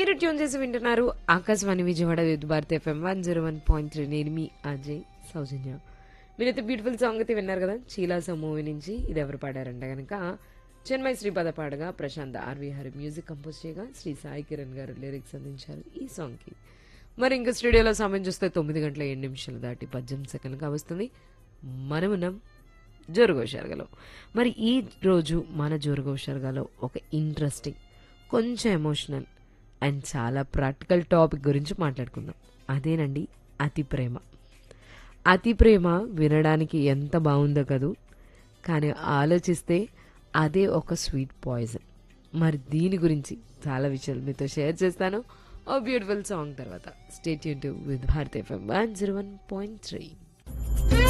మీరు ట్యూన్ చేసి వింటున్నారు Akashvani Vijayawada with Bharat FM one zero one point three నేను మీ అజయ్ సౌజన్య మీరైతే బ్యూటిఫుల్ సాంగ్ అయితే విన్నారు కదా చీలాస మూవీ నుంచి ఇది ఎవరు పాడారంటే కనుక చెన్మై శ్రీపద పాడగా Prashanth RV Hari music compose చేయగా శ్రీ సాయి కిరణ్ గారు లిరిక్స్ అందించారు ఈ సాంగ్కి మరి ఇంకా స్టూడియోలో సమయం చూస్తే తొమ్మిది గంటల ఏడు నిమిషాలు దాటి పద్దెనిమిది సెకండ్లుగా వస్తుంది మనమునం జోరుగోషార్గలో మరి ఈ రోజు మన జోరుగోషార్గలో ఒక ఇంట్రెస్టింగ్ కొంచెం ఎమోషనల్ అండ్ చాలా ప్రాక్టికల్ టాపిక్ గురించి మాట్లాడుకుందాం అదేనండి అతి ప్రేమ అతి ప్రేమ వినడానికి ఎంత బాగుందో కదూ కానీ ఆలోచిస్తే అదే ఒక స్వీట్ పాయిజన్ మరి దీని గురించి చాలా విషయాలు మీతో షేర్ చేస్తాను ఓ బ్యూటిఫుల్ సాంగ్ తర్వాత స్టేట్ యూన్ to with Bharat FM one zero one point three